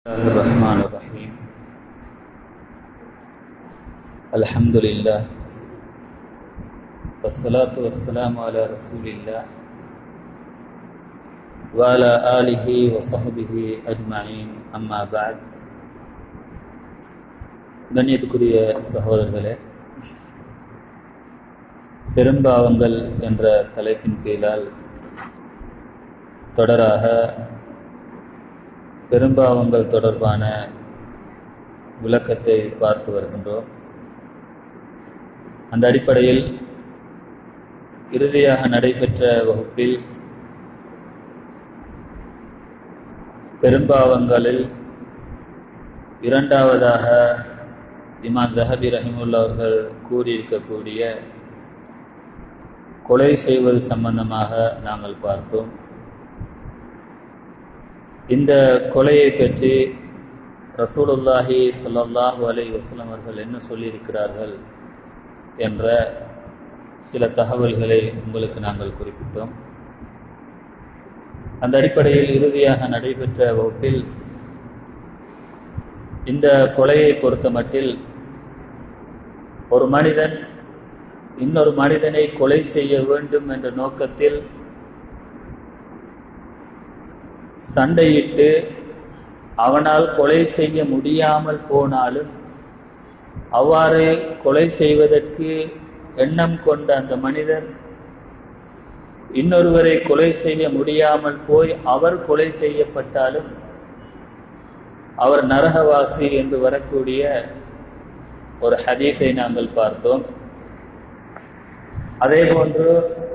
الله الرحمن الرحيم الحمد لله والصلاة والسلام على رسول الله وعلى آله وصحبه أجمعين أما بعد கண்ணியத்துக்குரிய சகோதரர்களே பெரும்பாவங்கள் என்ற தலைப்பின் கீழால் தொடராக பெரும்பாவங்கள் தொடர்பான விளக்கத்தை பார்த்து வருகின்றோம் அந்த அடிப்படையில் இறுதியாக நடைபெற்ற வகுப்பில் பெரும்பாவங்களில் இரண்டாவதாக இமாம் தஹபி ரஹிமுல்லா அவர்கள் கூறியிருக்கக்கூடிய கொலை செய்வது சம்பந்தமாக நாங்கள் பார்த்தோம் இந்த கொலையை பற்றி ரசூலுல்லாஹி ஸல்லல்லாஹு அலைஹி வஸல்லம் அவர்கள் என்ன சொல்லியிருக்கிறார்கள் என்ற சில தகவல்களை உங்களுக்கு நாங்கள் குறிப்பிட்டோம் அந்த அடிப்படையில் இறுதியாக நடைபெற்ற வகுப்பில் இந்த கொலையை பொறுத்த மட்டில் ஒரு மனிதன் இன்னொரு மனிதனை கொலை செய்ய வேண்டும் என்ற நோக்கத்தில் சண்டையிட்டு அவனால் கொலை செய்ய முடியாமல் போனாலும் அவ்வாறு கொலை செய்வதற்கு எண்ணம் கொண்ட அந்த மனிதர் இன்னொருவரை கொலை செய்ய முடியாமல் போய் அவர் கொலை செய்யப்பட்டாலும் அவர் நரகவாசி என்று வரக்கூடிய ஒரு ஹதீத்தை நாங்கள் பார்த்தோம் அதே போன்று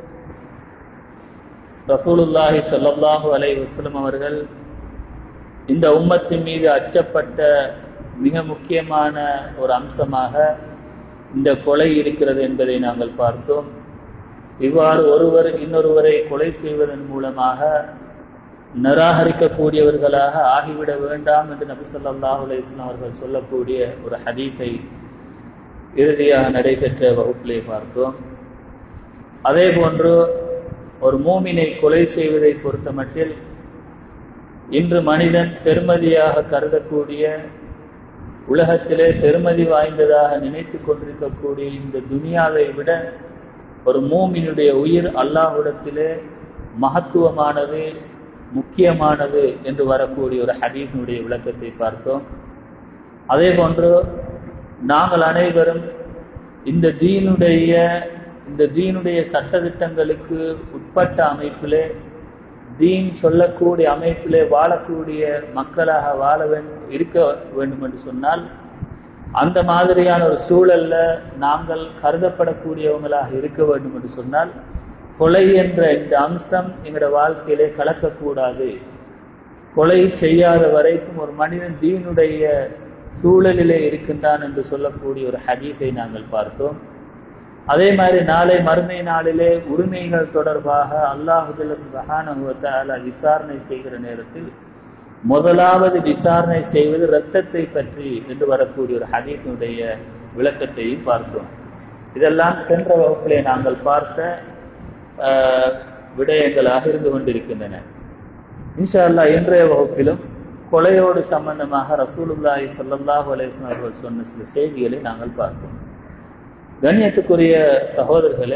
ரசூலுல்லாஹி சல்லாஹு அலை வஸ்லம் அவர்கள் இந்த உம்மத்தின் மீது அச்சப்பட்ட மிக முக்கியமான ஒரு அம்சமாக இந்த கொலை இருக்கிறது என்பதை நாங்கள் பார்த்தோம் இவ்வாறு ஒருவர் இன்னொருவரை கொலை செய்வதன் மூலமாக நிராகரிக்கக்கூடியவர்களாக ஆகிவிட வேண்டாம் என்று நபி சொல்லாஹு அலையம் அவர்கள் சொல்லக்கூடிய ஒரு ஹதீத்தை இறுதியாக நடைபெற்ற வகுப்பிலே பார்த்தோம் அதே போன்று ஒரு மூமினை கொலை செய்வதை பொறுத்த மட்டில் இன்று மனிதன் பெருமதியாக கருதக்கூடிய உலகத்திலே பெருமதி வாய்ந்ததாக நினைத்து கொண்டிருக்கக்கூடிய இந்த துனியாவை விட ஒரு மூமினுடைய உயிர் அல்லாஹ்விடத்திலே மகத்துவமானது முக்கியமானது என்று வரக்கூடிய ஒரு ஹதீஃபினுடைய விளக்கத்தை பார்த்தோம் அதே போன்று நாங்கள் அனைவரும் இந்த தீனுடைய இந்த தீனுடைய சட்டத்திட்டங்களுக்கு உட்பட்ட அமைப்பிலே தீன் சொல்லக்கூடிய அமைப்பிலே வாழக்கூடிய மக்களாக வாழ வேண்டும் இருக்க வேண்டும் என்று சொன்னால் அந்த மாதிரியான ஒரு சூழல்ல நாங்கள் கருதப்படக்கூடியவங்களாக இருக்க வேண்டும் என்று சொன்னால் கொலை என்ற இந்த அம்சம் எங்களோட வாழ்க்கையிலே கலக்கக்கூடாது கொலை செய்யாத வரைக்கும் ஒரு மனிதன் தீனுடைய சூழலிலே இருக்கின்றான் என்று சொல்லக்கூடிய ஒரு ஹதீஃபை நாங்கள் பார்த்தோம் அதே மாதிரி நாளை மறுமை நாளிலே உரிமைகள் தொடர்பாக அல்லாஹுல்ல சுபஹானுவத்தால விசாரணை செய்கிற நேரத்தில் முதலாவது விசாரணை செய்வது இரத்தத்தை பற்றி என்று வரக்கூடிய ஒரு ஹதீஃபினுடைய விளக்கத்தையும் பார்த்தோம் இதெல்லாம் சென்ற வகுப்பிலே நாங்கள் பார்த்த விடயங்களாக இருந்து கொண்டிருக்கின்றன இன்ஷா அல்லா இன்றைய வகுப்பிலும் கொலையோடு சம்பந்தமாக ரசூலுல்லாஹி சல்லாஹூ அலேஸ்லாம் அவர்கள் சொன்ன சில செய்திகளை நாங்கள் பார்ப்போம் கண்ணியத்துக்குரிய சகோதரர்களே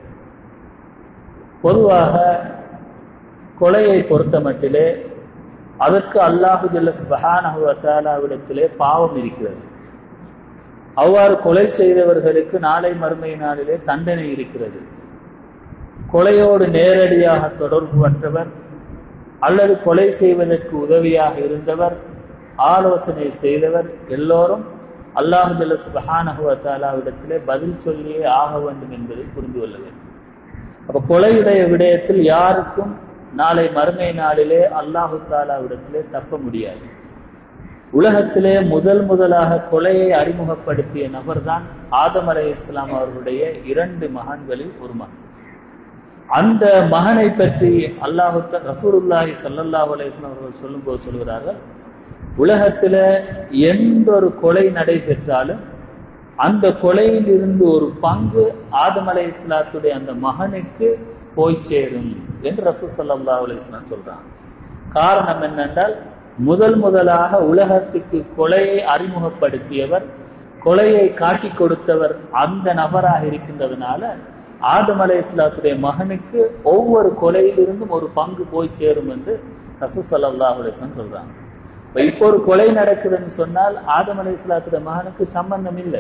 பொதுவாக கொலையை பொறுத்த மட்டிலே அதற்கு அல்லாஹு ஜல்லஸ்பஹானஹுவத்தாலாவிடத்திலே பாவம் இருக்கிறது அவ்வாறு கொலை செய்தவர்களுக்கு நாளை மறுமை நாளிலே தண்டனை இருக்கிறது கொலையோடு நேரடியாக தொடர்பு பற்றவர் அல்லது கொலை செய்வதற்கு உதவியாக இருந்தவர் ஆலோசனை செய்தவர் எல்லோரும் அல்லாஹு ஜல்ல சுபஹானஹுவத்தாலாவிடத்திலே பதில் சொல்லியே ஆக வேண்டும் என்பதை புரிந்து கொள்ள வேண்டும் அப்ப கொலையுடைய விடயத்தில் யாருக்கும் நாளை மறுமை நாளிலே அல்லாஹு தாலாவிடத்திலே தப்ப முடியாது உலகத்திலே முதல் முதலாக கொலையை அறிமுகப்படுத்திய நபர்தான் ஆதம் அலை இஸ்லாம் அவர்களுடைய இரண்டு மகன்களில் ஒரு மகன் அந்த மகனை பற்றி அல்லாஹு ரசூருல்லாஹி சல்லாஹூ அலையம் அவர்கள் சொல்லும்போது சொல்கிறார்கள் உலகத்துல எந்த ஒரு கொலை நடைபெற்றாலும் அந்த கொலையில் இருந்து ஒரு பங்கு ஆதம் அலை இஸ்லாத்துடைய அந்த மகனுக்கு போய் சேரும் என்று ரசூ சல்லா அலிஸ்லாம் சொல்றாங்க காரணம் என்னென்றால் முதல் முதலாக உலகத்துக்கு கொலையை அறிமுகப்படுத்தியவர் கொலையை காட்டி கொடுத்தவர் அந்த நபராக இருக்கின்றதுனால ஆதம் அலை இஸ்லாத்துடைய மகனுக்கு ஒவ்வொரு கொலையிலிருந்தும் ஒரு பங்கு போய் சேரும் என்று ரசூ சல்லாஹ் அலிஸ்லாம் சொல்றாங்க இப்ப இப்போ ஒரு கொலை நடக்குதுன்னு சொன்னால் ஆதம் அலை இஸ்லாத்துடைய மகனுக்கு சம்பந்தம் இல்லை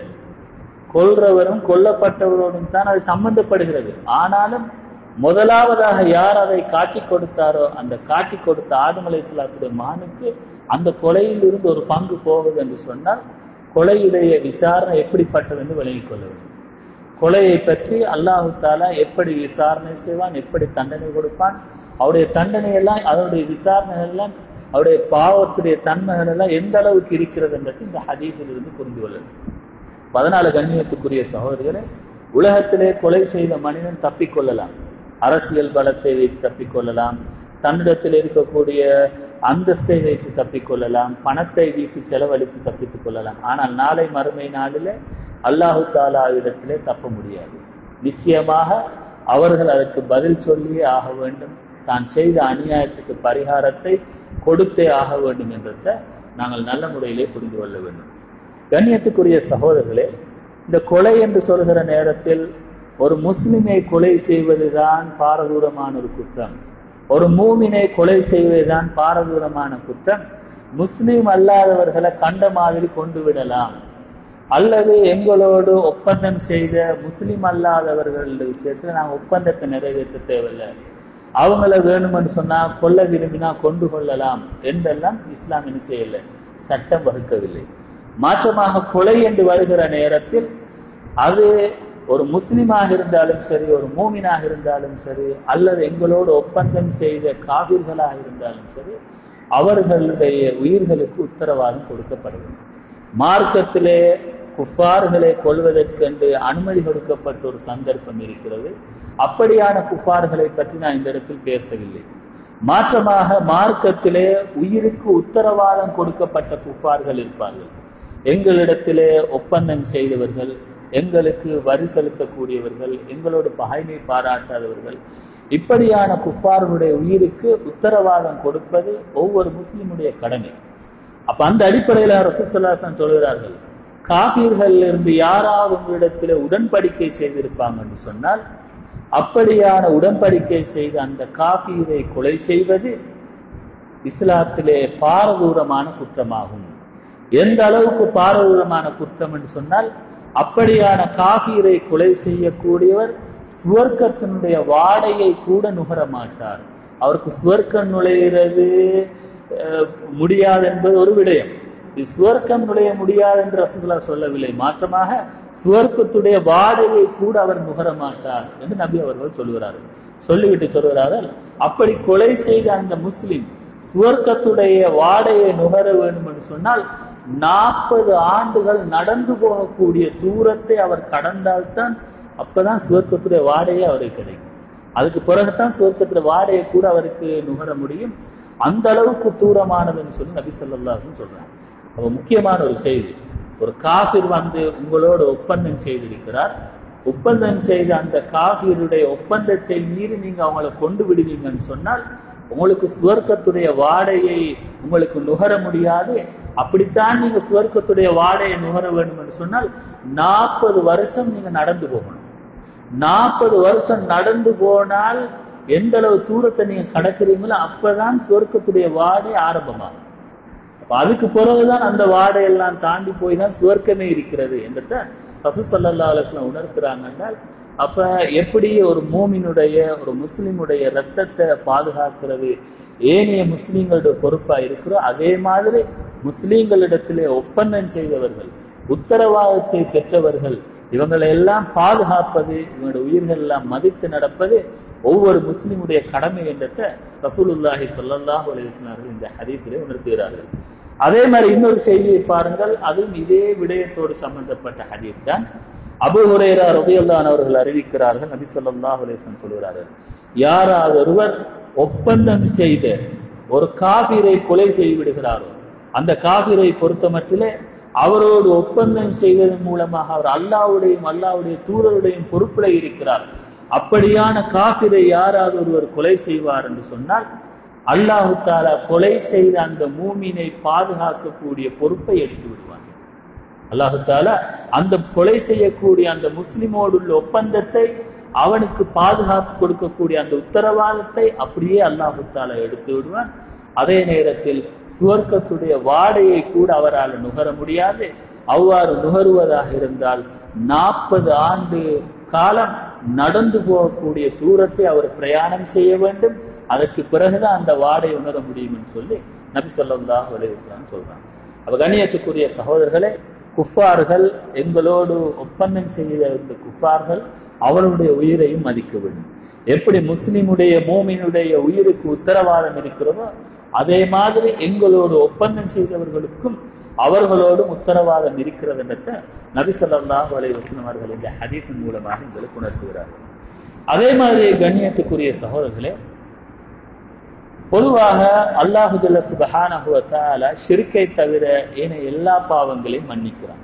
கொல்றவரும் கொல்லப்பட்டவரோடும் தான் அது சம்பந்தப்படுகிறது ஆனாலும் முதலாவதாக யார் அதை காட்டி கொடுத்தாரோ அந்த காட்டி கொடுத்த ஆதம் அலை இஸ்லாத்துடைய மகனுக்கு அந்த கொலையில் இருந்து ஒரு பங்கு போகுது என்று சொன்னால் கொலையுடைய விசாரணை எப்படிப்பட்டது என்று விளங்கிக் கொள்ள வேண்டும் கொலையை பற்றி அல்லாஹு தாலா எப்படி விசாரணை செய்வான் எப்படி தண்டனை கொடுப்பான் அவருடைய தண்டனை எல்லாம் அதனுடைய விசாரணைகள் எல்லாம் அவருடைய பாவத்துடைய தன்மைகள் எல்லாம் எந்த அளவுக்கு இருக்கிறது என்றது இந்த ஹதீஸில் இருந்து புரிந்து கொள்ளணும் பதினாலு கண்ணியத்துக்குரிய சகோதரிகளை உலகத்திலே கொலை செய்த மனிதன் தப்பிக்கொள்ளலாம் அரசியல் பலத்தை வைத்து தப்பிக்கொள்ளலாம் தன்னிடத்தில் இருக்கக்கூடிய அந்தஸ்தை வைத்து தப்பிக்கொள்ளலாம் பணத்தை வீசி செலவழித்து தப்பித்துக் கொள்ளலாம் ஆனால் நாளை மறுமை நாளிலே அல்லாஹு தாலா இடத்திலே தப்ப முடியாது நிச்சயமாக அவர்கள் அதற்கு பதில் சொல்லியே ஆக வேண்டும் தான் செய்த அநியாயத்துக்கு பரிகாரத்தை கொடுத்தே ஆக வேண்டும் என்றதை நாங்கள் நல்ல முறையிலே புரிந்து கொள்ள வேண்டும் கண்ணியத்துக்குரிய சகோதரர்களே இந்த கொலை என்று சொல்கிற நேரத்தில் ஒரு முஸ்லிமை கொலை செய்வதுதான் பாரதூரமான ஒரு குற்றம் ஒரு மூமினை கொலை செய்வதுதான் பாரதூரமான குற்றம் முஸ்லிம் அல்லாதவர்களை கண்ட மாதிரி கொண்டு விடலாம் அல்லது எங்களோடு ஒப்பந்தம் செய்த முஸ்லிம் அல்லாதவர்கள் விஷயத்துல நாங்கள் ஒப்பந்தத்தை நிறைவேற்ற தேவையில்லை அவங்கள வேணும்னு சொன்னா கொல்ல விரும்பினா கொண்டு கொள்ளலாம் என்றெல்லாம் இஸ்லாம் என்ன செய்யலை சட்டம் வகுக்கவில்லை மாற்றமாக கொலை என்று வருகிற நேரத்தில் அது ஒரு முஸ்லிமாக இருந்தாலும் சரி ஒரு மூமினாக இருந்தாலும் சரி அல்லது எங்களோடு ஒப்பந்தம் செய்த காவிர்களாக இருந்தாலும் சரி அவர்களுடைய உயிர்களுக்கு உத்தரவாதம் கொடுக்கப்பட வேண்டும் மார்க்கத்திலே குஃபார்களை கொள்வதற்கென்று அனுமதி கொடுக்கப்பட்ட ஒரு சந்தர்ப்பம் இருக்கிறது அப்படியான குஃபார்களை பற்றி நான் இந்த இடத்தில் பேசவில்லை மாற்றமாக மார்க்கத்திலே உயிருக்கு உத்தரவாதம் கொடுக்கப்பட்ட குஃபார்கள் இருப்பார்கள் எங்களிடத்திலே ஒப்பந்தம் செய்தவர்கள் எங்களுக்கு வரி செலுத்தக்கூடியவர்கள் எங்களோடு பகைமை பாராட்டாதவர்கள் இப்படியான குஃபார்களுடைய உயிருக்கு உத்தரவாதம் கொடுப்பது ஒவ்வொரு முஸ்லிமுடைய கடமை அப்ப அந்த அடிப்படையில் ரசூசல்லாசன் சொல்கிறார்கள் காபீர்கள் இருந்து யாராவது உங்களிடத்தில் உடன்படிக்கை செய்திருப்பாங்கன்னு சொன்னால் அப்படியான உடன்படிக்கை செய்த அந்த காபீரை கொலை செய்வது இஸ்லாத்திலே பாரதூரமான குற்றமாகும் எந்த அளவுக்கு பாரதூரமான குற்றம் என்று சொன்னால் அப்படியான காபீரை கொலை செய்யக்கூடியவர் சுவர்க்கத்தினுடைய வாடையை கூட நுகர மாட்டார் அவருக்கு சுவர்க்கம் நுழைகிறது முடியாது என்பது ஒரு விடயம் சுவர்க்கம் நுழைய முடியாது என்று ரசூசலா சொல்லவில்லை மாற்றமாக சுவர்க்கத்துடைய வாடையை கூட அவர் நுகர மாட்டார் என்று நபி அவர்கள் சொல்லுகிறார்கள் சொல்லிவிட்டு சொல்கிறார்கள் அப்படி கொலை செய்த அந்த முஸ்லிம் சுவர்க்கத்துடைய வாடையை நுகர வேண்டும் என்று சொன்னால் நாற்பது ஆண்டுகள் நடந்து போகக்கூடிய தூரத்தை அவர் கடந்தால்தான் அப்பதான் சுவர்க்கத்துடைய வாடையே அவருக்கு கிடைக்கும் அதுக்கு பிறகுதான் சுவர்க்கத்துல வாடையை கூட அவருக்கு நுகர முடியும் அந்த அளவுக்கு தூரமானதுன்னு சொல்லி நபி சொல்லாஹுன்னு சொல்றாங்க அப்ப முக்கியமான ஒரு செய்தி ஒரு காஃபிர் வந்து உங்களோட ஒப்பந்தம் செய்திருக்கிறார் ஒப்பந்தம் செய்த அந்த காஃபியருடைய ஒப்பந்தத்தை மீறி நீங்க அவங்கள கொண்டு விடுவீங்கன்னு சொன்னால் உங்களுக்கு சுவர்க்கத்துடைய வாடையை உங்களுக்கு நுகர முடியாது அப்படித்தான் நீங்க சுவர்க்கத்துடைய வாடையை நுகர வேண்டும் என்று சொன்னால் நாற்பது வருஷம் நீங்க நடந்து போகணும் நாற்பது வருஷம் நடந்து போனால் எந்த அளவு தூரத்தை நீங்க கடக்குறீங்களோ அப்பதான் சுவர்க்கத்துடைய வாடை ஆரம்பமாகும் அப்ப அதுக்கு பிறகுதான் அந்த வாடையெல்லாம் தாண்டி போய் தான் சுவர்க்கமே இருக்கிறது என்றத ரசூ சல்லா அலுவலம் உணர்த்துறாங்க என்றால் அப்ப எப்படி ஒரு மூமினுடைய ஒரு முஸ்லிமுடைய ரத்தத்தை பாதுகாக்கிறது ஏனைய முஸ்லீம்களுடைய பொறுப்பா இருக்கிறோ அதே மாதிரி முஸ்லீம்களிடத்திலே ஒப்பந்தம் செய்தவர்கள் உத்தரவாதத்தை பெற்றவர்கள் இவங்களை எல்லாம் பாதுகாப்பது இவங்களுடைய உயிர்கள் எல்லாம் மதித்து நடப்பது ஒவ்வொரு முஸ்லிமுடைய கடமை என்றத ரசூலுல்லாஹி சொல்லல்லாஹு அலிஸ்லார்கள் இந்த ஹதீத்திலே உணர்த்துகிறார்கள் அதே மாதிரி இன்னொரு செய்தியை பாருங்கள் அதுவும் இதே விடயத்தோடு சம்பந்தப்பட்ட ஹதீத் தான் அபு ஹுரேரா ரபியுல்லான் அவர்கள் அறிவிக்கிறார்கள் நபி சொல்லாஹ் அலிஸ்லாம் சொல்கிறார்கள் யாராவது ஒருவர் ஒப்பந்தம் செய்த ஒரு காபிரை கொலை செய்து விடுகிறாரோ அந்த காபிரை பொறுத்த மட்டிலே அவரோடு ஒப்பந்தம் செய்வதன் மூலமாக அவர் அல்லாவுடையும் அல்லாவுடைய தூரருடையும் பொறுப்பில் இருக்கிறார் அப்படியான காபிரை யாராவது ஒருவர் கொலை செய்வார் என்று சொன்னால் அல்லாஹு தாலா கொலை செய்த அந்த மூமினை பாதுகாக்கக்கூடிய பொறுப்பை எடுத்து விடுவான் அல்லாஹு தாலா அந்த கொலை செய்யக்கூடிய அந்த முஸ்லிமோடு உள்ள ஒப்பந்தத்தை அவனுக்கு பாதுகாப்பு கொடுக்கக்கூடிய அந்த உத்தரவாதத்தை அப்படியே அல்லாஹு தாலா எடுத்து விடுவான் அதே நேரத்தில் சுவர்க்கத்துடைய வாடையை கூட அவரால் நுகர முடியாது அவ்வாறு நுகருவதாக இருந்தால் நாற்பது ஆண்டு காலம் நடந்து போகக்கூடிய தூரத்தை அவர் பிரயாணம் செய்ய வேண்டும் அதற்கு பிறகுதான் அந்த வாடை உணர முடியும்னு சொல்லி நபி சொல்லாஹ் அலையாம் சொல்றாங்க அப்ப கண்ணியத்துக்குரிய சகோதரர்களே குஃபார்கள் எங்களோடு ஒப்பந்தம் செய்த இந்த குஃபார்கள் அவருடைய உயிரையும் மதிக்க வேண்டும் எப்படி முஸ்லிமுடைய மோமினுடைய உயிருக்கு உத்தரவாதம் இருக்கிறதோ அதே மாதிரி எங்களோடு ஒப்பந்தம் செய்தவர்களுக்கும் அவர்களோடும் உத்தரவாதம் இருக்கிறது என்றத நபி சொல்லாஹ் அலை வசனம் அவர்கள் இந்த ஹதீத்தின் மூலமாக எங்களுக்கு உணர்த்துகிறார்கள் அதே மாதிரி கண்ணியத்துக்குரிய சகோதரர்களே பொதுவாக அல்லாஹு ஜல்ல சுபஹானஹுவத்தால ஷிருக்கை தவிர ஏனைய எல்லா பாவங்களையும் மன்னிக்கிறான்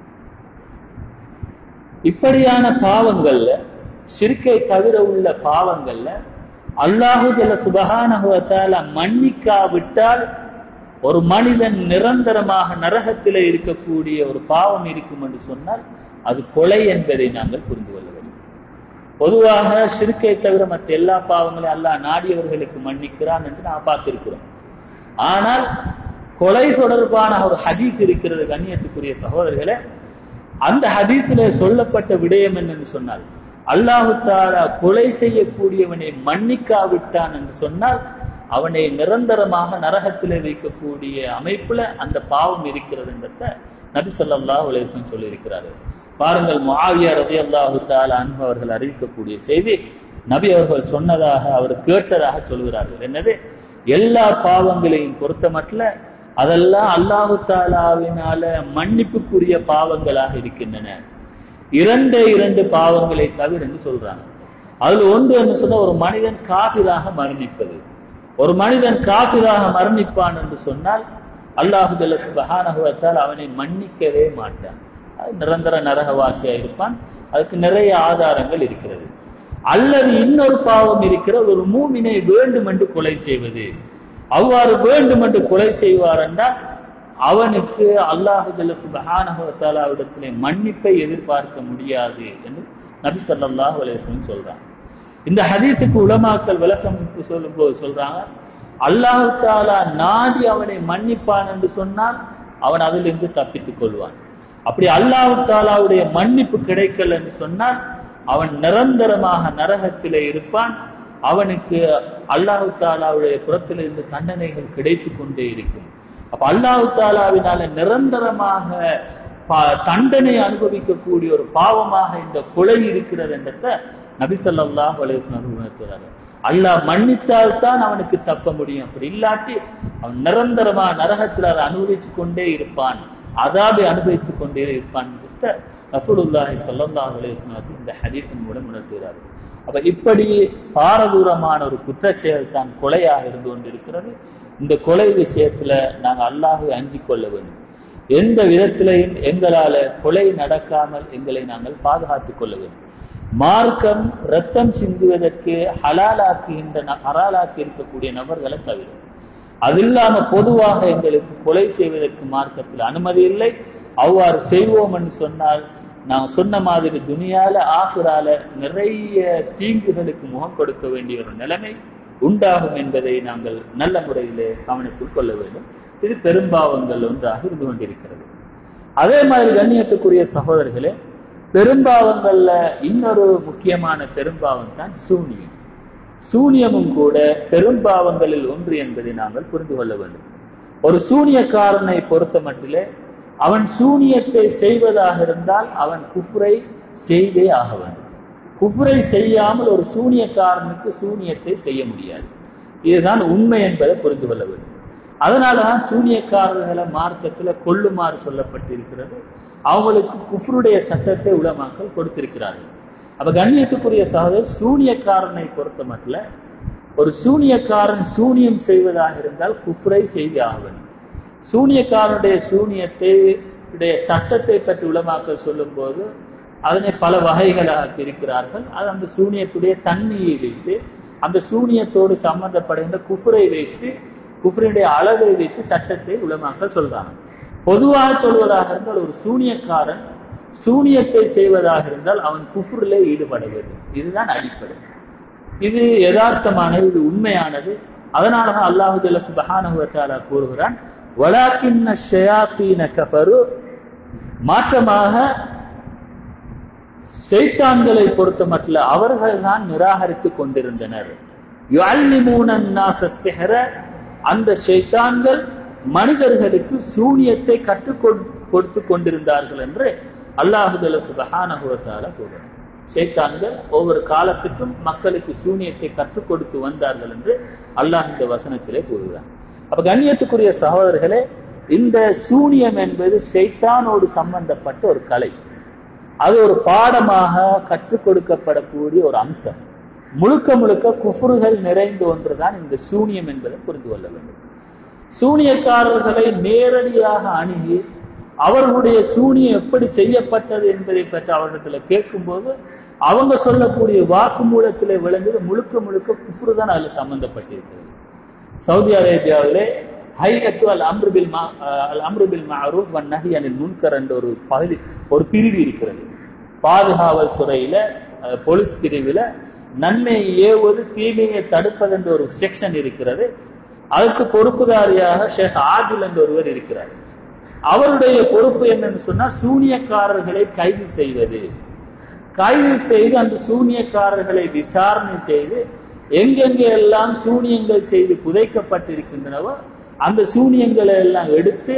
இப்படியான பாவங்கள்ல ஷிருக்கை தவிர உள்ள பாவங்கள்ல அல்லாஹு ஜல்ல சுபஹானஹுவத்தால மன்னிக்காவிட்டால் ஒரு மனிதன் நிரந்தரமாக நரகத்திலே இருக்கக்கூடிய ஒரு பாவம் இருக்கும் என்று சொன்னால் அது கொலை என்பதை நாங்கள் புரிந்து கொள்ள வேண்டும் பொதுவாக சிறுக்கை தவிர மற்ற எல்லா பாவங்களையும் அல்லாஹ் நாடியவர்களுக்கு மன்னிக்கிறான் என்று நான் பார்த்திருக்கிறோம் ஆனால் கொலை தொடர்பான ஒரு ஹதீஸ் இருக்கிறது கண்ணியத்துக்குரிய சகோதரர்களே அந்த ஹதீஸில் சொல்லப்பட்ட விடயம் என்னன்னு சொன்னால் அல்லாஹு தாலா கொலை செய்யக்கூடியவனை மன்னிக்காவிட்டான் என்று சொன்னால் அவனை நிரந்தரமாக நரகத்திலே வைக்கக்கூடிய அமைப்புல அந்த பாவம் இருக்கிறது என்றத நபி சொல்லாஹ் உலேசன் சொல்லியிருக்கிறார்கள் பாருங்கள் முஆவியா ரதி அல்லாஹு தாலா அன்பு அவர்கள் அறிவிக்கக்கூடிய செய்தி நபி அவர்கள் சொன்னதாக அவர் கேட்டதாக சொல்கிறார்கள் என்னது எல்லா பாவங்களையும் பொறுத்த மட்டும் அதெல்லாம் அல்லாஹு தாலாவினால மன்னிப்புக்குரிய பாவங்களாக இருக்கின்றன இரண்டே இரண்டு பாவங்களை தவிர என்று சொல்றாங்க அதுல ஒன்று என்ன சொன்னா ஒரு மனிதன் காபிராக மரணிப்பது ஒரு மனிதன் காபிராக மரணிப்பான் என்று சொன்னால் அல்லாஹு சுபஹானகுவத்தால் அவனை மன்னிக்கவே மாட்டான் அது நிரந்தர நரகவாசியா இருப்பான் அதுக்கு நிறைய ஆதாரங்கள் இருக்கிறது அல்லது இன்னொரு பாவம் இருக்கிற ஒரு மூமினை வேண்டும் என்று கொலை செய்வது அவ்வாறு வேண்டும் என்று கொலை செய்வார் என்றால் அவனுக்கு அல்லாஹு ஜல்ல சுபஹானகுவத்தாலாவிடத்திலே மன்னிப்பை எதிர்பார்க்க முடியாது என்று நபி சல்லாஹ் அலேசன் சொல்றான் இந்த ஹதீஸுக்கு உலமாக்கல் விளக்கம் சொல்லும் போது சொல்றாங்க அல்லாஹு தாலா நாடி அவனை மன்னிப்பான் என்று சொன்னால் அவன் அதிலிருந்து தப்பித்துக் கொள்வான் அப்படி அல்லாஹு தாலாவுடைய மன்னிப்பு கிடைக்கல என்று சொன்னால் அவன் நிரந்தரமாக நரகத்திலே இருப்பான் அவனுக்கு அல்லாஹு தாலாவுடைய புறத்திலிருந்து தண்டனைகள் கிடைத்து கொண்டே இருக்கும் அப்ப அல்லாஹு தாலாவினால நிரந்தரமாக தண்டனை அனுபவிக்கக்கூடிய ஒரு பாவமாக இந்த கொலை இருக்கிறது என்றத நபிசல்லாஹ் உணர்த்துறாரு அல்லாஹ் மன்னித்தால் தான் அவனுக்கு தப்ப முடியும் அப்படி இல்லாட்டி அவன் நிரந்தரமா நரகத்தில் அதை அனுபவிச்சு கொண்டே இருப்பான் அதாபை அனுபவித்துக் கொண்டே இருப்பான் ரசூலுல்லாஹி சல்லாஹ் அலேஸ்வரர் இந்த ஹதீத்தின் மூலம் உணர்த்துகிறார்கள் அப்ப இப்படி பாரதூரமான ஒரு குற்றச்செயல் தான் கொலையாக இருந்து கொண்டிருக்கிறது இந்த கொலை விஷயத்துல நாங்கள் அல்லாஹை அஞ்சிக் கொள்ள வேண்டும் எந்த விதத்திலையும் எங்களால கொலை நடக்காமல் எங்களை நாங்கள் பாதுகாத்துக் கொள்ள வேண்டும் மார்க்கம் ரத்தம் சிந்துவதற்கு ஹலாலாக்குகின்ற ஹலாலாக்கி இருக்கக்கூடிய நபர்களை தவிர அது இல்லாம பொதுவாக எங்களுக்கு கொலை செய்வதற்கு மார்க்கத்தில் அனுமதி இல்லை அவ்வாறு செய்வோம் என்று சொன்னால் நான் சொன்ன மாதிரி துனியால ஆகுறால நிறைய தீங்குகளுக்கு முகம் கொடுக்க வேண்டிய ஒரு நிலைமை உண்டாகும் என்பதை நாங்கள் நல்ல முறையிலே கவனத்தில் கொள்ள வேண்டும் இது பெரும்பாவங்கள் ஒன்றாக இருந்து கொண்டிருக்கிறது அதே மாதிரி கண்ணியத்துக்குரிய சகோதரர்களே பெரும்பாவங்கள்ல இன்னொரு முக்கியமான பெரும்பாவம் தான் சூனியம் சூனியமும் கூட பெரும்பாவங்களில் ஒன்று என்பதை நாங்கள் புரிந்து கொள்ள வேண்டும் ஒரு சூனியக்காரனை பொறுத்த மட்டிலே அவன் சூனியத்தை செய்வதாக இருந்தால் அவன் குஃப்ரை செய்தே ஆக வேண்டும் குஃப்ரை செய்யாமல் ஒரு சூனியக்காரனுக்கு சூனியத்தை செய்ய முடியாது இதுதான் உண்மை என்பதை புரிந்து கொள்ள வேண்டும் அதனாலதான் சூனியக்காரர்களை மார்க்கத்துல கொள்ளுமாறு சொல்லப்பட்டிருக்கிறது அவங்களுக்கு குஃப்ருடைய சட்டத்தை உலமாக்கள் கொடுத்திருக்கிறார்கள் அப்ப கண்ணியத்துக்குரிய சகோதரர் சூனியக்காரனை பொறுத்த மட்டும் ஒரு சூனியக்காரன் சூனியம் செய்வதாக இருந்தால் குஃப்ரை செய்து ஆக வேண்டும் சூனியக்காரனுடைய சூனியத்தை உடைய சட்டத்தை பற்றி உலமாக்கள் சொல்லும் போது அதனை பல வகைகளாக பிரிக்கிறார்கள் அது அந்த சூனியத்துடைய தன்மையை வைத்து அந்த சூனியத்தோடு சம்பந்தப்படுகின்ற குஃபரை வைத்து குஃபரினுடைய அளவை வைத்து சட்டத்தை உலமாக்கள் சொல்றாங்க பொதுவாக சொல்வதாக இருந்தால் ஒரு சூனியக்காரன் சூனியத்தை செய்வதாக இருந்தால் அவன் குஃபுரிலே ஈடுபட வேண்டும் இதுதான் அடிப்படை இது யதார்த்தமானது இது உண்மையானது அதனாலதான் அல்லாஹு ஜல்ல சுபஹானஹு வ தஆலா கூறுகிறான் வலாக்கின்ன ஷயாத்தீன கஃபரு மாற்றமாக ஷைத்தான்களை பொறுத்த மட்டும் அவர்கள் தான் நிராகரித்துக் கொண்டிருந்தனர் யுஅல்லிமூன அன்னாஸ ஸிஹ்ர அந்த ஷைத்தான்கள் மனிதர்களுக்கு சூனியத்தை கற்றுக் கொடுத்து கொண்டிருந்தார்கள் என்று அல்லாஹு ஜல்ல சுபஹானஹு வ தஆலா கூறுகிறார் ஷைத்தான்கள் ஒவ்வொரு காலத்துக்கும் மக்களுக்கு சூனியத்தை கற்றுக் கொடுத்து வந்தார்கள் என்று அல்லாஹ் இந்த வசனத்திலே கூறுகிறார் அப்ப கண்ணியத்துக்குரிய சகோதரர்களே இந்த சூனியம் என்பது ஷைத்தானோடு சம்பந்தப்பட்ட ஒரு கலை அது ஒரு பாடமாக கற்றுக் கொடுக்கப்படக்கூடிய ஒரு அம்சம் முழுக்க முழுக்க குஃபுறுகள் நிறைந்த ஒன்றுதான் இந்த சூனியம் என்பதை புரிந்து கொள்ள வேண்டும் சூனியக்காரர்களை நேரடியாக அணுகி அவர்களுடைய சூனியம் எப்படி செய்யப்பட்டது என்பதை பற்றி அவர்களிடத்துல கேட்கும்போது அவங்க சொல்லக்கூடிய வாக்குமூலத்திலே விளங்குது முழுக்க முழுக்க குஃபுரு தான் அதில் சம்பந்தப்பட்டிருக்கிறது சவுதி அரேபியாவிலே ஹைகத்து அல் அம்ருபில் மா அல் அம்ருபில் மஅரூஃப் வன் நஹி அனில் முன்கர் என்ற ஒரு பகுதி ஒரு பிரிவு இருக்கிறது பாதுகாவல் துறையில அஹ், போலீஸ் பிரிவில் நன்மையை ஏவுவது தீமையை தடுப்பது என்ற ஒரு செக்ஷன் இருக்கிறது அதுக்கு பொறுப்புதாரியாக ஷேக் ஆதில் என்ற ஒருவர் இருக்கிறார் அவருடைய பொறுப்பு என்னன்னு சொன்னா சூனியக்காரர்களை கைது செய்வது கைது செய்து அந்த சூனியக்காரர்களை விசாரணை செய்து எங்கெங்கே எல்லாம் சூனியங்கள் செய்து புதைக்கப்பட்டிருக்கின்றனவோ அந்த சூனியங்களை எல்லாம் எடுத்து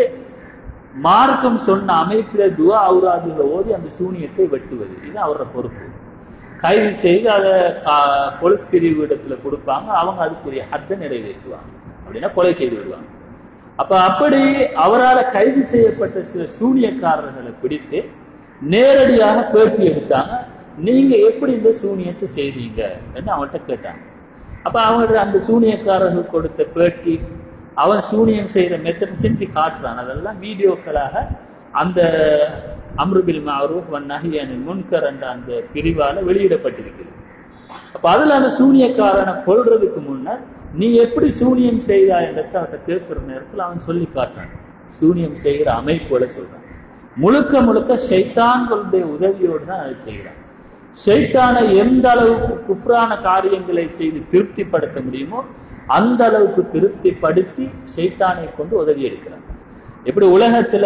மார்க்கம் சொன்ன அமைப்பில துவா அவுராதுகளை ஓதி அந்த சூனியத்தை வெட்டுவது இது அவரோட பொறுப்பு கைது செய்து அதை கா- போலீஸ் பிரிவு இடத்துல கொடுப்பாங்க அவங்க அதுக்குரிய ஹத்தை நிறைவேற்றுவாங்க அப்படின்னா கொலை செய்து விடுவாங்க அப்ப அப்படி அவரால் கைது செய்யப்பட்ட சில சூனியக்காரர்களை பிடித்து நேரடியாக பேட்டி எடுத்தாங்க நீங்க எப்படி இந்த சூனியத்தை செய்தீங்க என்று அவன்கிட்ட கேட்டாங்க அப்ப அவங்க அந்த சூனியக்காரர்கள் கொடுத்த பேட்டி அவன் சூனியம் செய்த மெத்தட் செஞ்சு காட்டுறான் அதெல்லாம் வீடியோக்களாக அந்த அம்ருபில் மாரூஃப் வன் நஹியனின் முன்கர் என்ற அந்த பிரிவால வெளியிடப்பட்டிருக்கிறது அப்ப அதுல அந்த சூனியக்காரனை கொல்றதுக்கு முன்னர் நீ எப்படி சூனியம் செய்தாய் என்றதை அவர்கிட்ட கேட்கிற நேரத்தில் அவன் சொல்லி காட்டுறான் சூனியம் செய்கிற அமைப்புகளை சொல்றான் முழுக்க முழுக்க ஷைத்தான்களுடைய உதவியோடு தான் அதை செய்கிறான் ஷைத்தானை எந்த அளவுக்கு குஃப்ரான காரியங்களை செய்து திருப்திப்படுத்த முடியுமோ அந்த அளவுக்கு திருப்திப்படுத்தி ஷைத்தானை கொண்டு உதவி எடுக்கிறான் எப்படி உலகத்துல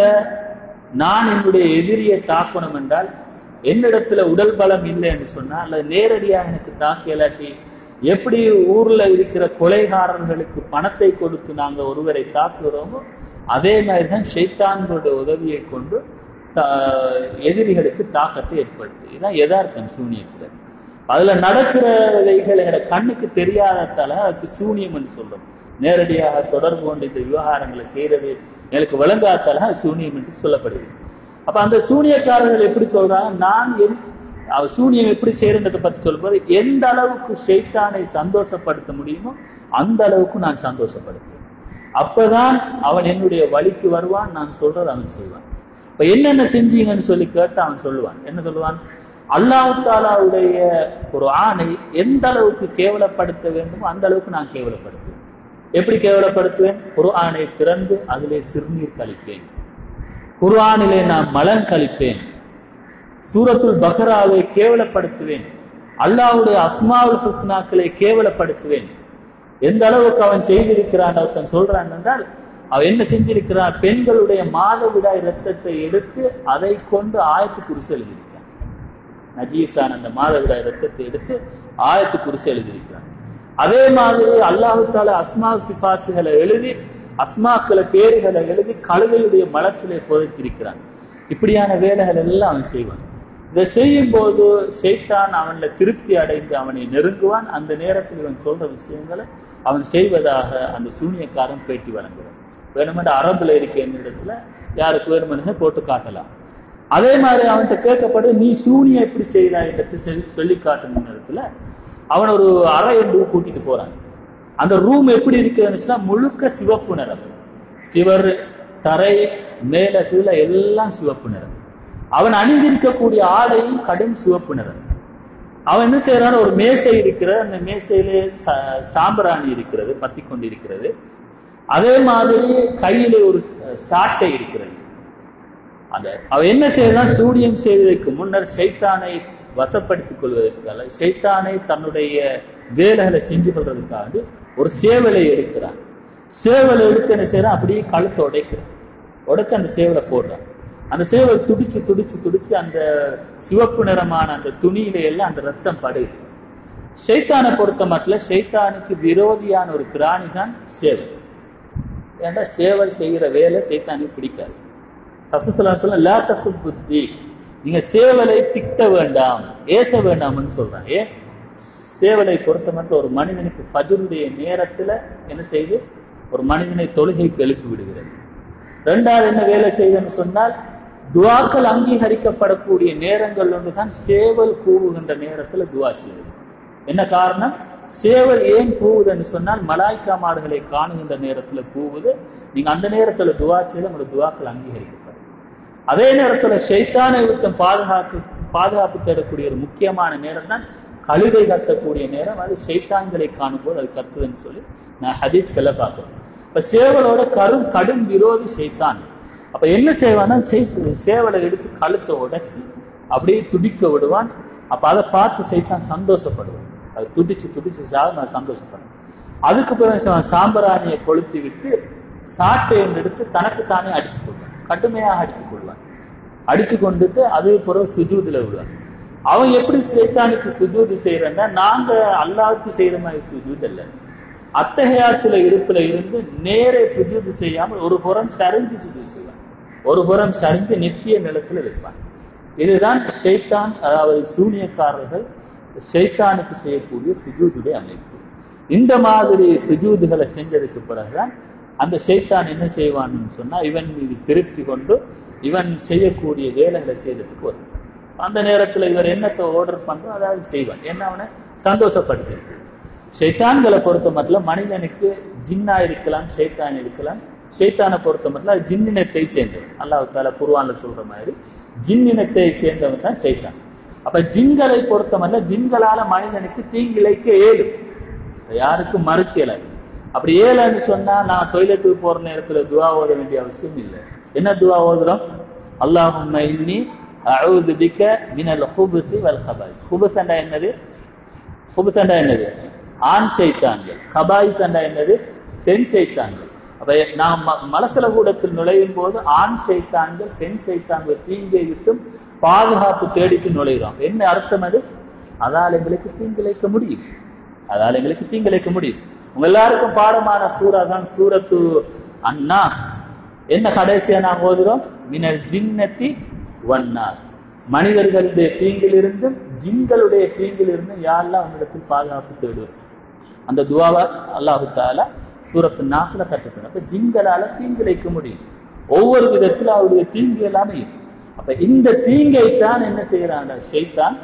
நான் என்னுடைய எதிரியை தாக்கணும் என்றால் என்னிடத்துல உடல் பலம் இல்லை என்று சொன்னா அல்லது நேரடியாக எனக்கு தாக்கியலாட்டி எப்படி ஊர்ல இருக்கிற கொலைகாரர்களுக்கு பணத்தை கொடுத்து நாங்க ஒருவரை தாக்குகிறோமோ அதே மாதிரி தான் ஷைத்தான்களுடைய உதவியை கொண்டு தா- எதிரிகளுக்கு தாக்கத்தை ஏற்படுத்து இதுதான் யதார்த்தம் சூனியத்துல அதுல நடக்கிறவைகள் என்னோட கண்ணுக்கு தெரியாததால அதுக்கு சூனியம் என்று சொல்றோம் நேரடியாக தொடர்பு கொண்டு இந்த விவகாரங்களை செய்யறது எனக்கு விளங்காதால அது சூனியம் என்று சொல்லப்படுது அப்ப அந்த சூனியக்காரர்கள் எப்படி சொல்றாங்க நான் என் அவ சூனியம் எப்படி செய்யறதை பத்தி சொல்லும்போது எந்த அளவுக்கு ஷைத்தானை சந்தோஷப்படுத்த முடியுமோ அந்த அளவுக்கு நான் சந்தோஷப்படுத்துவேன் அப்பதான் அவன் என்னுடைய வழிக்கு வருவான் நான் சொல்றதை அவன் செய்வான் இப்ப என்னென்ன செஞ்சீங்கன்னு சொல்லி கேட்டு அவன் சொல்லுவான் என்ன சொல்லுவான் அல்லாஹ் தாலாவுடைய ஒரு ஆணை எந்த அளவுக்கு கேவலப்படுத்த வேண்டுமோ அந்த அளவுக்கு நான் கேவலப்படுத்துவேன் எப்படி கேவலப்படுத்துவேன் ஒரு ஆணை திறந்து அதிலே சிறுநீர் கழிப்பேன் குர்ஆனிலே நான் மலம் கழிப்பேன் சூரத்துல் பக்ராவை கேவலப்படுத்துவேன் அல்லாஹ்வுடைய அஸ்மாவுல் ஹுஸ்னாக்களை கேவலப்படுத்துவேன் எந்த அளவுக்கு அவன் செய்திருக்கிறான் ஒருத்தன் சொல்றான் என்றால் அவன் என்ன செஞ்சிருக்கிறான் பெண்களுடைய மாதவிடாய் இரத்தத்தை எடுத்து அதை கொண்டு ஆயத்து குறிச்சு எழுதியிருக்கிறான் நஜீசான் அந்த மாதவிடாய் இரத்தத்தை எடுத்து ஆயத்து குறிச்சு எழுதியிருக்கிறான் அதே மாதிரி அல்லாஹு தாலா அஸ்மா சிஃபாத்துகளை எழுதி அஸ்மாக்களை பேருகளை எழுதி கழுதையுடைய மலத்திலே புதைத்திருக்கிறான் இப்படியான வேலைகள் எல்லாம் அவன் செய்வான் இதை செய்யும் போது செய்தான் அவன்ல திருப்தி அடைந்து அவனை நெருங்குவான் அந்த நேரத்தில் இவன் சொல்ற விஷயங்களை அவன் செய்வதாக அந்த சூனியக்காரன் பேட்டி வழங்குவான் வேணுமென்ற அரபுல இருக்க இடத்துல யாருக்கு வேணுமென்னு போட்டு காட்டலாம் அதே மாதிரி அவன்கிட்ட கேட்கப்படு நீ சூனியம் எப்படி செய்தாய் என்று சொல்லி- சொல்லி காட்டும் நேரத்துல அவன் ஒரு அறை என்று கூட்டிட்டு போறான் அந்த ரூம் எப்படி இருக்குதுன்னு சொன்னா முழுக்க சிவப்பு நிறம் சிவர் தரை மேல கீழே எல்லாம் சிவப்பு நிறம் அவன் அணிந்திருக்கக்கூடிய ஆடையும் கடும் சிவப்பு நிறம் அவன் என்ன செய்யறான் ஒரு மேசை இருக்கிறது அந்த மேசையிலே ச- சாம்பிராணி இருக்கிறது பத்தி கொண்டிருக்கிறது அதே மாதிரி கையிலே ஒரு ச- சாட்டை இருக்கிறது அந்த அவன் என்ன செய்யறான் சூரியம் செய்வதற்கு முன்னர் சைத்தானை வசப்படுத்திக் கொள்வதற்காக சைத்தானை தன்னுடைய வேலைகளை செஞ்சு கொள்றதுக்காக ஒரு சேவலை எடுக்கிறான் சேவலை எடுத்து என்ன செய்யறான் அப்படியே கழுத்தை உடைக்கிறான் உடைச்சு அந்த சேவலை போடுறான் அந்த சேவல் துடிச்சு துடிச்சு துடிச்சு அந்த சிவப்பு நிறமான அந்த துணியில எல்லாம் அந்த ரத்தம் படுது ஷைத்தானை பொறுத்த மட்டும் ஷைத்தானுக்கு விரோதியான ஒரு பிராணி தான் சேவல் ஏன்னா சேவல் செய்கிற வேலை சைத்தானுக்கு பிடிக்காது ரசூலுல்லாஹி சொல்ல லா தசுப்புத்தி நீங்க சேவலை திட்ட வேண்டாம் ஏச வேண்டாம்னு சொல்றாங்க ஏன் சேவலை பொறுத்த மட்டும் ஒரு மனிதனுக்கு ஃபஜ்ருடைய நேரத்துல என்ன செய்து ஒரு மனிதனை தொழுகைக்கு எழுப்பி விடுகிறது ரெண்டாவது என்ன வேலை செய்யுதுன்னு சொன்னால் துவாக்கள் அங்கீகரிக்கப்படக்கூடிய நேரங்கள் ஒன்றுதான் சேவல் கூவுகின்ற நேரத்துல துவா செய்யுது என்ன காரணம் சேவல் ஏன் கூவுதுன்னு சொன்னால் மலாய்க்கா மாடுகளை காணுகின்ற நேரத்துல கூவுது நீங்க அந்த நேரத்துல துவா செய்து உங்களோட துவாக்கள் அங்கீகரிக்கப்படும் அதே நேரத்துல ஷைத்தானை விட்டம் பாதுகாப்பு பாதுகாப்பு தேடக்கூடிய ஒரு முக்கியமான நேரம் தான் கழுதை கத்தக்கூடிய நேரம் அது ஷைத்தான்களை காணும்போது அது கத்துதுன்னு சொல்லி நான் ஹதீத்களை பார்க்கிறோம் இப்ப சேவலோட கரும் கடும் விரோதி ஷைத்தான் அப்ப என்ன செய்வான்னா செய்- சேவலை எடுத்து கழுத்தை உடைச்சு அப்படியே துடிக்க விடுவான் அப்ப அதை பார்த்து சைத்தான் சந்தோஷப்படுவான் அது துடிச்சு துடிச்சு சாக நான் சந்தோஷப்படுவேன் அதுக்கு பிறகு சா- சாம்பிராணியை கொளுத்தி விட்டு சாட்டை ஒன்று எடுத்து தனக்கு தானே அடிச்சு கொள்வான் கடுமையாக அடித்து கொள்வான் அடிச்சு கொண்டுட்டு அது பிறகு சுஜூதுல விடுவான் அவன் எப்படி சைத்தானுக்கு சுஜூது செய்யறன்னா நாங்க அல்லாவுக்கு செய்யற மாதிரி சுஜூத் அல்ல அத்தகையாத்துல இருப்புல இருந்து நேரே சுஜூது செய்யாமல் ஒரு புறம் சரிஞ்சு சுஜூது செய்வான் ஒரு புறம் சரிஞ்சு நித்திய நிலத்துல வைப்பான் இதுதான் ஷைத்தான் அதாவது சூனியக்காரர்கள் ஷைத்தானுக்கு செய்யக்கூடிய சுஜூதுடைய அமைப்பு இந்த மாதிரி சுஜூதுகளை செஞ்சதுக்கு பிறகுதான் அந்த ஷைத்தான் என்ன செய்வான்னு சொன்னா இவன் மீது திருப்தி கொண்டு இவன் செய்யக்கூடிய வேலைகளை செய்யறதுக்கு வரும் அந்த நேரத்துல இவர் என்னத்தை ஆர்டர் பண்றோ அதாவது செய்வான் என்ன அவனை சந்தோஷப்படுத்துறது ஷைத்தான்களை பொறுத்த மட்டும் மனிதனுக்கு ஜின்னா இருக்கலாம் ஷைத்தான் இருக்கலாம் ஷைத்தானை பொறுத்த மட்டும் அது ஜின்னினத்தை சேர்ந்தது அல்லாஹ் தால குருவான்ல சொல்ற மாதிரி ஜின்னினத்தை சேர்ந்தவன் தான் ஷைத்தான் அப்ப ஜின்களை பொறுத்த மட்டும் ஜின்களால மனிதனுக்கு தீங்கிழைக்க ஏழும் யாருக்கும் மறுக்க இயலாது அப்படி ஏலன்னு சொன்னா நான் டொய்லெட்டுக்கு போற நேரத்துல துவா ஓத வேண்டிய அவசியம் இல்லை என்ன துவா ஓதுறோம் அல்லாஹும்ம இன்னி அஊது பிக்க மினல் ஹுபுசி வல் ஹபாய் ஹுபுசண்டா என்னது ஹுபுசண்டா என்னது ஆண் சைத்தான்கள் ஹபாய் சண்டா என்னது பெண் சைத்தான்கள் அப்ப நாம் ம- மலசல கூடத்தில் நுழையும் போது ஆண் சைத்தான்கள் பெண் சைத்தான்கள் தீங்கை விட்டும் பாதுகாப்பு தேடிட்டு நுழைகிறோம் என்ன அர்த்தம் அது அதால் எங்களுக்கு தீங்கிழைக்க முடியும் அதால் எங்களுக்கு தீங்கிழைக்க முடியும் உங்க எல்லாருக்கும் பாடமான சூரா தான் சூரத்து அன்னாஸ் என்ன கடைசியா நாம் ஓதுறோம் மினல் ஜின்னத்தி வன்னாஸ் மனிதர்களுடைய தீங்கிலிருந்தும் ஜின்களுடைய தீங்கிலிருந்தும் யாரெல்லாம் உன்னிடத்தில் பாதுகாப்பு தேடுவோம் அந்த துவாவை அல்லாஹு தாலா சூரத்து நாசுல கற்றுக்கணும் அப்ப ஜின்களால தீங்கிழைக்க முடியும் ஒவ்வொரு விதத்தில் அவருடைய தீங்கு எல்லாமே அப்ப இந்த தீங்கை தான் என்ன செய்யறாங்க ஷைத்தான்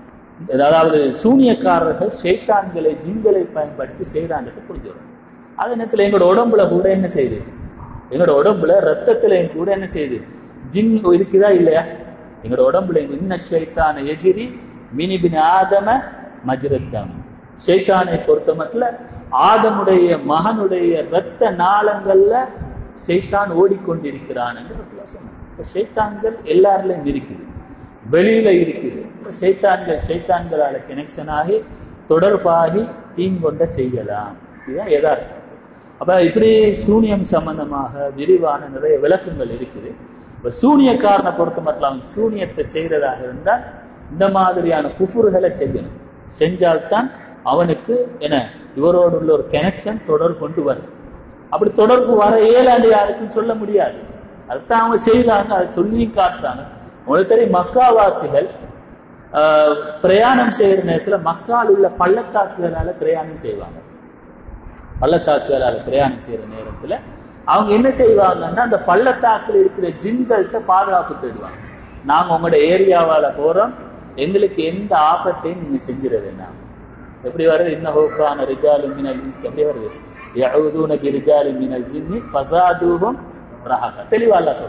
அதாவது சூனியக்காரர்கள் ஷைத்தான்களை ஜின்களை பயன்படுத்தி செய்யறாங்கிறது புரிஞ்சுக்கிறோம் அதே நேரத்தில் எங்களோட உடம்புல கூட என்ன செய்யுது எங்களோட உடம்புல ரத்தத்துல கூட என்ன செய்யுது ஜின் இருக்குதா இல்லையா எங்களோட உடம்புல இன்ன ஷைத்தான எஜிரி மினிபின் ஆதம மஜ்ரத்தம் ஷைத்தானை பொறுத்த மட்டும் ஆதமுடைய மகனுடைய இரத்த நாளங்கள்ல ஷைத்தான் ஓடிக்கொண்டிருக்கிறான் என்று ரசூலுல்லாஹ் சொன்னாங்க இப்ப ஷைத்தான்கள் எல்லாருலயும் இருக்குது வெளியில இருக்குது இப்ப ஷைத்தான்கள் ஷைத்தான்களால கனெக்ஷன் ஆகி தொடர்பாகி தீங்கொண்ட செய்யலாம் இதுதான் யதார்த்தம் அப்ப இப்படி சூனியம் சம்பந்தமாக விரிவான நிறைய விளக்கங்கள் இருக்குது இப்ப சூனியக்காரனை பொறுத்த மட்டும் அவன் சூனியத்தை செய்யறதாக இருந்தால் இந்த மாதிரியான குஃபுர்களை செய்யணும் செஞ்சால்தான் அவனுக்கு என்ன இவரோடு உள்ள ஒரு கனெக்ஷன் தொடர் கொண்டு வரும் அப்படி தொடர்பு வர இயலாண்டு யாருக்கும் சொல்ல முடியாது அதுதான் அவங்க செய்தாங்க அதை சொல்லியும் காட்டுறாங்க உங்களுக்கு தெரியும் மக்காவாசிகள் ஆஹ், பிரயாணம் செய்யற நேரத்துல மக்கால் உள்ள பள்ளத்தாக்குகளால பிரயாணம் செய்வாங்க பள்ளத்தாக்குகளால பிரயாணம் செய்யற நேரத்துல அவங்க என்ன செய்வாங்கன்னா அந்த பள்ளத்தாக்குல இருக்கிற ஜின்கள்கிட்ட பாதுகாப்பு தேடுவாங்க நாங்க உங்களோட ஏரியாவால போறோம் எங்களுக்கு எந்த ஆபத்தையும் நீங்க செஞ்சிட வேண்டாம் எப்படி வருது இன்ன ஹோக்கான ரிஜாலு மினல் இன்ஸ் எப்படி வருது யஊதுன பி ரிஜாலி மினல் ஜின்னி ஃபஸாதுஹும் ரஹக தெளிவா அல்லாஹ் சொல்றாங்க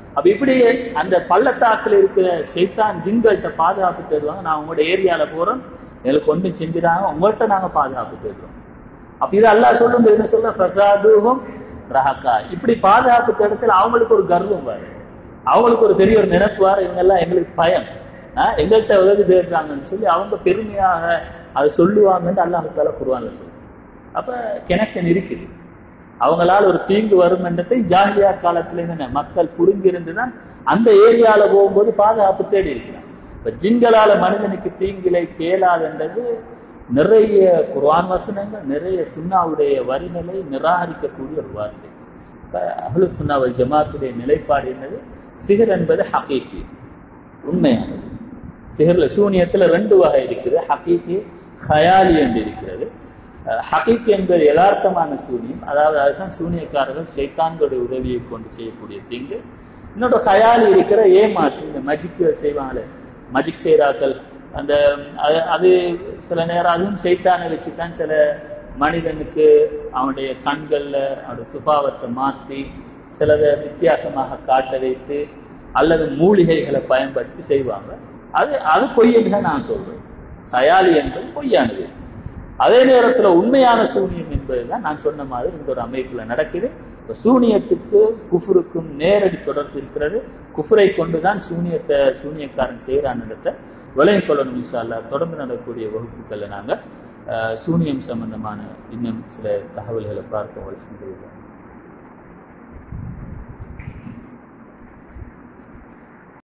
அப்ப இப்படி அந்த பள்ளத்தாக்குல இருக்கிற சைத்தான் ஜின்கள்கிட்ட பாதுகாப்பு தேடுவாங்க நான் உங்களோட ஏரியால போறோம் எங்களுக்கு ஒன்றும் செஞ்சிடாங்க உங்கள்கிட்ட நாங்க பாதுகாப்பு தேடுறோம் அப்ப இது அல்லாஹ் சொல்லும் என்ன சொல்ல பிரசாதுகம் ரஹக்கா இப்படி பாதுகாப்பு தேடத்தில் அவங்களுக்கு ஒரு கர்வம் வரும் அவங்களுக்கு ஒரு பெரிய ஒரு நினைப்பு வர இவங்க எல்லாம் எங்களுக்கு பயம் ஆஹ் எங்கள்கிட்ட உதவி தேடுறாங்கன்னு சொல்லி அவங்க பெருமையாக அதை சொல்லுவாங்கன்னு அல்லாஹால குருவான்ல சொல்லு அப்ப கனெக்ஷன் இருக்குது அவங்களால ஒரு தீங்கு வரும் என்றதை ஜாகிலியா காலத்துல என்ன மக்கள் புரிஞ்சிருந்து தான் அந்த ஏரியால போகும்போது பாதுகாப்பு தேடி இருக்கிறான் இப்ப ஜின்களால மனிதனுக்கு தீங்கிலை கேளாதுன்றது நிறைய குர்ஆன் வசனங்கள் நிறைய சுன்னாவுடைய வரிகளை நிராகரிக்கக்கூடிய ஒரு வார்த்தை இப்ப அஹ்லு சுன்னாவல் ஜமாத்துடைய நிலைப்பாடு என்னது சிகர் என்பது ஹகீக்கி உண்மையானது சிகர்ல சூனியத்துல ரெண்டு வகை இருக்குது ஹகீக்கி ஹயாலி என்று இருக்கிறது அஹ் ஹகீக் என்பது யதார்த்தமான சூனியம் அதாவது அதுதான் சூனியக்காரர்கள் சைத்தான்களுடைய உதவியை கொண்டு செய்யக்கூடிய தீங்கு இன்னொரு ஹயாலி இருக்கிற ஏமாற்று இந்த மஜிக் செய்வாங்களே மஜிக் செய்கிறாக்கள் அந்த அது- அது சில நேரம் அதுவும் சைத்தானை வச்சு தான் சில மனிதனுக்கு அவனுடைய கண்கள்ல அவனுடைய சுபாவத்தை மாற்றி சிலதை வித்தியாசமாக காட்ட வைத்து அல்லது மூலிகைகளை பயன்படுத்தி செய்வாங்க அது அது பொய்யன்னு தான் நான் சொல்றேன் ஹயாலி என்பது பொய்யானது அதே நேரத்துல உண்மையான சூனியம் என்பதுதான் நான் சொன்ன மாதிரி இந்த ஒரு அமைப்புல நடக்குது இப்ப சூனியத்துக்கு குஃபுருக்கும் நேரடி தொடர்பு இருக்கிறது குஃபுரை கொண்டுதான் சூனியத்தை சூனியக்காரன் செய்யறான்ன்றத விளங்கிக் கொள்ளணும் இன்ஷா அல்லாஹ் தொடர்ந்து நடக்கக்கூடிய வகுப்புகள்ல நாங்க அஹ், சூனியம் சம்பந்தமான இன்னும் சில தகவல்களை பார்க்க வழங்குகிறோம்